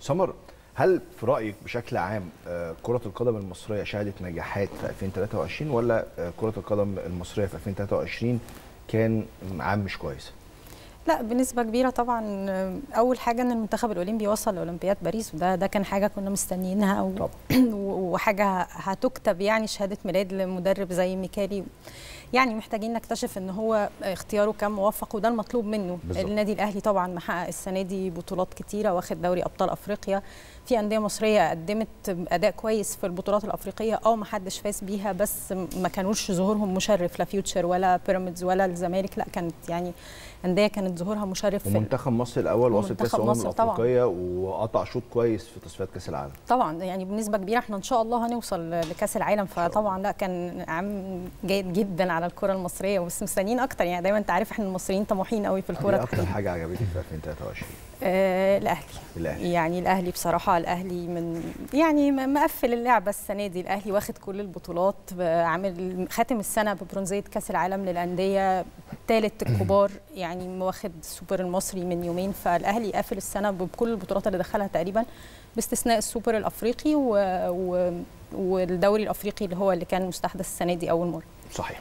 سمر هل في رايك بشكل عام آه، كره القدم المصريه شهدت نجاحات في 2023 ولا آه، كره القدم المصريه في 2023 كان عام مش كويس لا بنسبة كبيرة طبعا أول حاجة إن المنتخب الأولمبي وصل لأولمبياد باريس وده ده كان حاجة كنا مستنيينها و- وحاجة هتكتب يعني شهادة ميلاد لمدرب زي ميكالي يعني محتاجين نكتشف ان هو اختياره كان موفق وده المطلوب منه بالظبط. النادي الاهلي طبعا محقق السنه دي بطولات كتيره واخد دوري ابطال افريقيا في انديه مصريه قدمت اداء كويس في البطولات الافريقيه اه ما حدش فاز بيها بس ما كانوش ظهورهم مشرف لا فيوتشر ولا بيراميدز ولا الزمالك لا كانت يعني انديه كانت ظهورها مشرف في ومنتخب مصر الاول وصل كاس ومنتخب الامم مصر طبعاً. الافريقيه وقطع شوط كويس في تصفيات كاس العالم طبعا يعني بنسبه كبيره احنا ان شاء الله هنوصل لكاس العالم فطبعا لا كان عام جيد جدا على الكره المصريه بس مستنيين اكتر يعني دايما انت عارف احنا المصريين طموحين قوي في الكوره ايه اكتر حاجه عجبتك في 2023 آه الاهلي الاهلي يعني الاهلي بصراحه الاهلي من يعني م- مقفل اللعبه السنه دي الاهلي واخد كل البطولات عامل خاتم السنه ببرونزيه كاس العالم للانديه ثالث الكبار يعني واخد السوبر المصري من يومين فالاهلي قافل السنه بكل البطولات اللي دخلها تقريبا باستثناء السوبر الافريقي و... و... والدوري الافريقي اللي هو اللي كان مستحدث السنه دي اول مره صحيح